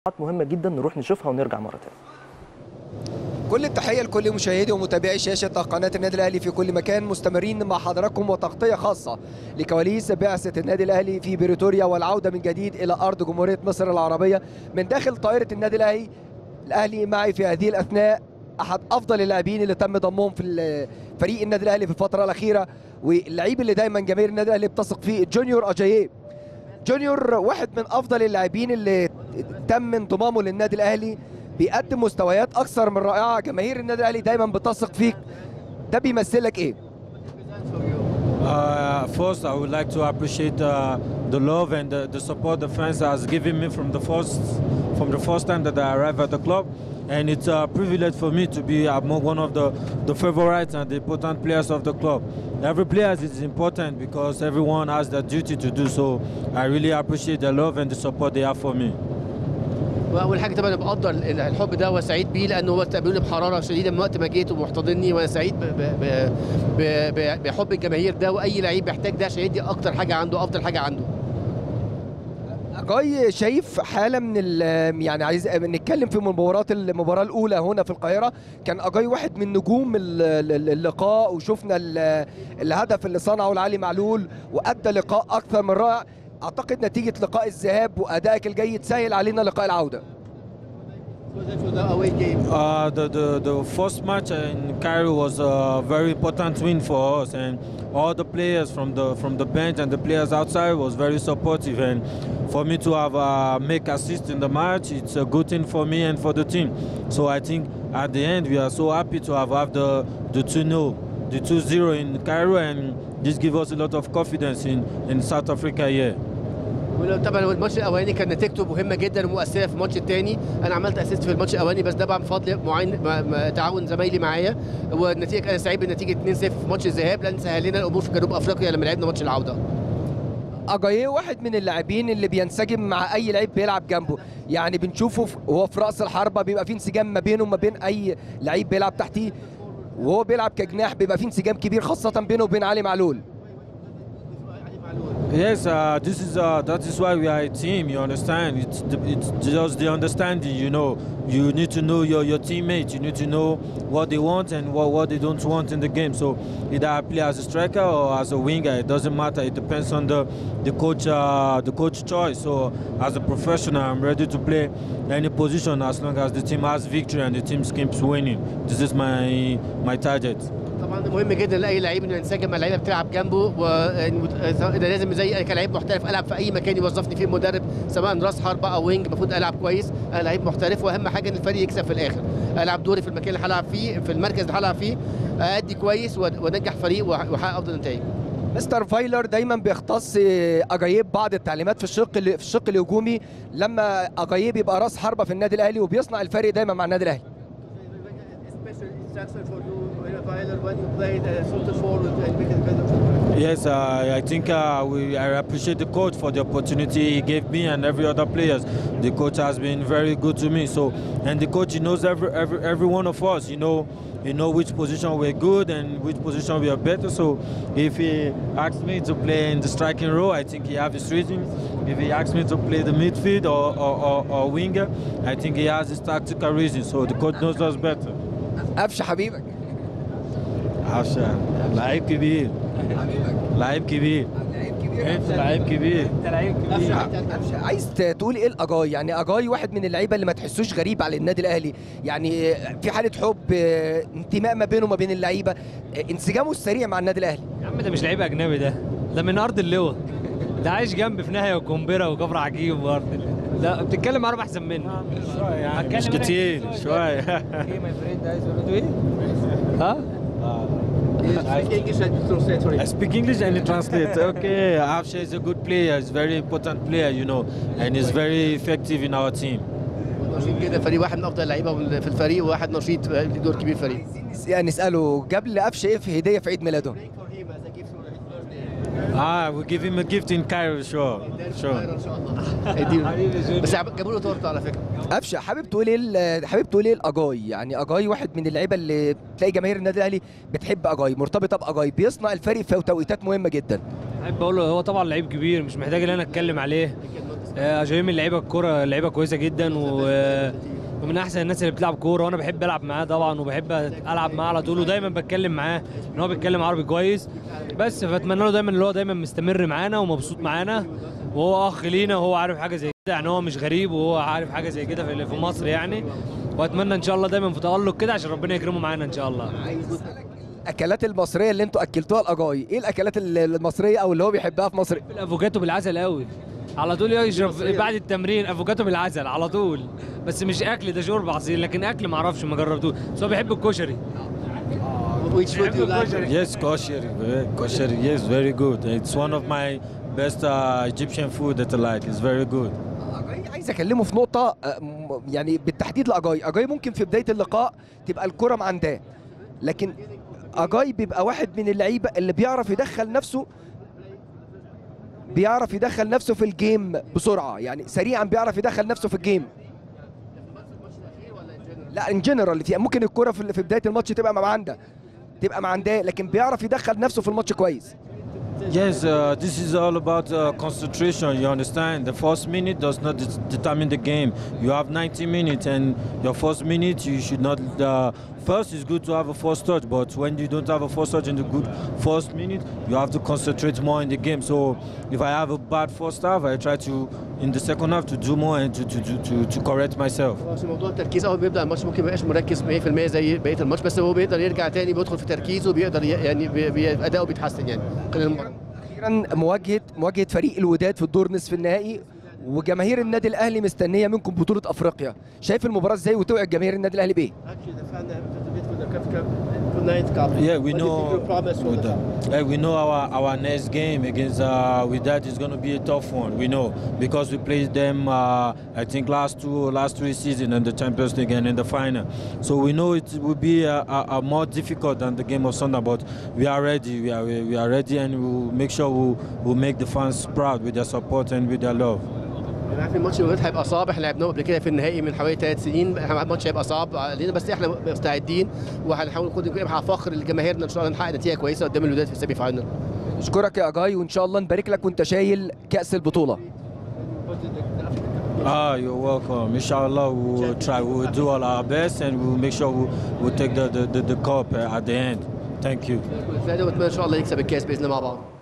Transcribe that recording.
مهمه جدا نروح نشوفها ونرجع مره تانية كل التحية لكل مشاهدي ومتابعي شاشة قناة النادي الأهلي في كل مكان مستمرين مع حضراتكم وتغطية خاصة لكواليس بعثة النادي الأهلي في بريتوريا والعودة من جديد إلى أرض جمهورية مصر العربية من داخل طائرة النادي الأهلي الأهلي معي في هذه الأثناء أحد أفضل اللاعبين اللي تم ضمهم في فريق النادي الأهلي في الفترة الأخيرة واللعيب اللي دايما جماهير النادي الأهلي بتثق فيه جونيور أجاييه جونيور واحد من أفضل اللاعبين اللي تم انضمامه للنادي الأهلي بيقدم مستويات اكثر من رائعه جماهير النادي الاهلي دايما بتثق فيك ده بيمثلك ايه Uh, first, I would like to appreciate uh, the love and the, the support the fans has given me from the first from the first time that I arrived at the club, and it's a privilege for me to be among one of the the favorites and the important players of the club. Every player is important because everyone has the duty to do so. I really appreciate the love and the support they have for me. واول حاجه طبعا انا بقدر الحب ده وسعيد بيه لانه هو استقبلوني بحراره شديده من وقت ما جيت ومحتضني وانا سعيد ب ب ب ب بحب الجماهير ده واي لعيب بيحتاج ده عشان يدي اكتر حاجه عنده افضل حاجه عنده جاي شايف حاله من يعني عايز نتكلم في مباراه المباراه الاولى هنا في القاهره كان اجاي واحد من نجوم اللقاء وشفنا الهدف اللي صنعه لعلي معلول وادى لقاء اكثر من رائع اعتقد نتيجه لقاء الذهاب وادائك الجيد سهل علينا لقاء العوده Uh, the, the, the first match in Cairo was a very important win for us, and all the players from the from the bench and the players outside was very supportive. And for me to have uh, make assist in the match, it's a good thing for me and for the team. So I think at the end we are so happy to have, have the the 2-0, the 2-0 in Cairo, and this gives us a lot of confidence in in South Africa here. طبعا الماتش الاولاني كان نتيجته مهمه جدا ومؤثره في الماتش الثاني انا عملت اسيست في الماتش الاولاني بس ده بقى بفضل معين تعاون زمايلي معايا والنتيجه انا سعيد بالنتيجه 2-0 في ماتش الذهاب لان سهل لنا الامور في جنوب افريقيا لما لعبنا ماتش العوده اجاييه واحد من اللاعبين اللي بينسجم مع اي لعيب بيلعب جنبه يعني بنشوفه وهو في راس الحربه بيبقى في انسجام ما بينه وما بين اي لعيب بيلعب تحتيه وهو بيلعب كجناح بيبقى في انسجام كبير خاصه بينه وبين علي معلول Yes, uh, this is uh, that is why we are a team. You understand? It's the, it's just the understanding. You know, you need to know your, your teammates. You need to know what they want and what, what they don't want in the game. So either I play as a striker or as a winger. It doesn't matter. It depends on the the coach uh, the coach choice. So as a professional, I'm ready to play any position as long as the team has victory and the team keeps winning. This is my my target. طبعا مهم جدا لاي لعيب انه ينسجم مع اللعيبه بتلعب جنبه وده لازم زي كلاعب محترف العب في اي مكان يوظفني فيه المدرب سواء راس حربه او وينج المفروض العب كويس انا لعيب محترف واهم حاجه ان الفريق يكسب في الاخر العب دوري في المكان اللي هلعب فيه في المركز اللي هلعب فيه ادي كويس وانجح فريق واحقق افضل نتائج مستر فايلر دايما بيختص اجايب بعض التعليمات في الشق في الشق الهجومي لما اجايب يبقى راس حربه في النادي الاهلي وبيصنع الفرق دايما مع النادي الاهلي Yes, uh, I think uh, we, I appreciate the coach for the opportunity he gave me and every other players. The coach has been very good to me. So, and the coach he knows every every every one of us. You know, you know which position we're good and which position we are better. So, if he asks me to play in the striking role, I think he has his reasons. If he asks me to play the midfield or or, or, or winger, I think he has his tactical reasons. So the coach knows us better. قفشه حبيبك عشان لعيب كبير لعيب كبير انت لعيب كبير انت لعيب كبير عايز تقول ايه الاجاي يعني اجاي واحد من اللعيبه اللي ما تحسوش غريب على النادي الاهلي يعني في حاله حب انتماء ما بينه وما بين اللعيبه انسجامه السريع مع النادي الاهلي يا عم ده مش لعيب اجنبي ده ده من ارض اللواء ده عايش جنبي في ناحيه وكمبيره وكفر عجيب وارض لا بتتكلم عربي احسن مني يعني مش كتير شويه ايه ماي فريند عايز اقول له ايه ها I speak English and translate. Okay, Afsha is a good player. He's a very important player, you know, and he's very effective in our team. نشيط جدا فريق واحد من افضل اللعيبه في الفريق وواحد نشيط له دور كبير في الفريق يعني نساله جاب لقفشه ايه في هديه في عيد ميلاده Ah, we give him a gift in Cairo, sure, sure. بس جابوا له تورته على فكره قفشه حابب تقول ايه حابب تقول ايه الاجاي يعني اجاي واحد من اللعيبه اللي تلاقي جماهير النادي الاهلي بتحب اجاي مرتبطه باجاي بيصنع الفريق في توقيتات مهمه جدا احب اقول له هو طبعا لعيب كبير مش محتاج ان انا اتكلم عليه آه، جاي من لعيبه الكوره لعيبه كويسه جدا و... ومن احسن الناس اللي بتلعب كوره وانا بحب العب معاه طبعا وبحب العب معاه على طول ودايما بتكلم معاه ان هو بيتكلم عربي كويس بس فاتمنى له دايما ان هو دايما مستمر معانا ومبسوط معانا وهو اخ لينا وهو عارف حاجه زي كده يعني هو مش غريب وهو عارف حاجه زي كده في في مصر يعني واتمنى ان شاء الله دايما في تالق كده عشان ربنا يكرمه معانا ان شاء الله الاكلات المصريه اللي انتوا اكلتوها الاجاي ايه الاكلات ال- المصريه او اللي هو بيحبها في مصر الافوكاتو بالعسل قوي على طول يشرب بعد التمرين افوكاتو بالعسل على طول بس مش اكل ده شرب عصير لكن اكل ما اعرفش ما جربتوش بس هو بيحب الكشري Which food you like? Yes, kosher. eh, Kosher, yes, very good. It's one of my best uh, Egyptian food that I like. It's very good. أجاي عايز اكلمه في نقطه آه، م- يعني بالتحديد لاجاي اجاي ممكن في بدايه اللقاء تبقى الكره معنداه لكن اجاي بيبقى واحد من اللعيبه اللي بيعرف يدخل نفسه بيعرف يدخل نفسه في الجيم بسرعه يعني سريعا بيعرف يدخل نفسه في الجيم لا ان جنرال في ممكن الكره في في بدايه الماتش تبقى معندة تبقى معنداه لكن بيعرف يدخل نفسه في الماتش كويس Yes, uh, this is all about uh, concentration. You understand? The first minute does not det- determine the game. You have 90 minutes, and your first minute you should not. Uh, first, it's good to have a first touch, but when you don't have a first touch in the good first minute, you have to concentrate more in the game. So, if I have a bad first half, I try to in the second half to do more and to to to, to, to correct myself. عشان موضوع التركيز اول ما بيبدا الماتش ممكن ما يبقاش مركز 100% زي بقيه الماتش بس هو بيقدر يرجع تاني بيدخل في تركيزه بيقدر ي- يعني بي- بي- اداؤه بيتحسن يعني خلال المباراه اخيرا مواجهه مواجهه فريق الوداد في الدور نصف النهائي وجماهير النادي الاهلي مستنيه منكم بطوله افريقيا شايف المباراه ازاي وتوعد جماهير النادي الاهلي بايه Yeah, we know. with the- yeah, we know our, our next game against uh, with that is going to be a tough one. We know because we played them. Uh, I think last two last three seasons in the Champions League and in the final. So we know it will be a, a, a more difficult than the game of Sunday. But we are ready. We are we are ready, and we will make sure we will make the fans proud with their support and with their love. احنا عارفين الماتش الوداد هيبقى صعب احنا لعبناه قبل كده في النهائي من حوالي ثلاث سنين احنا الماتش هيبقى صعب علينا بس احنا مستعدين وهنحاول نكون يبقى فخر لجماهيرنا ان شاء الله نحقق نتيجه كويسه قدام الوداد في السيمي فاينل اشكرك يا اجاي وان شاء الله نبارك لك وانت شايل كاس البطوله Ah, you're welcome. Inshallah, we will try. We will do all our best, and we will make sure we will take the, the, the, the cup uh, at the end. Thank you. واتمنى ان شاء الله يكسب الكاس باذن الله مع بعض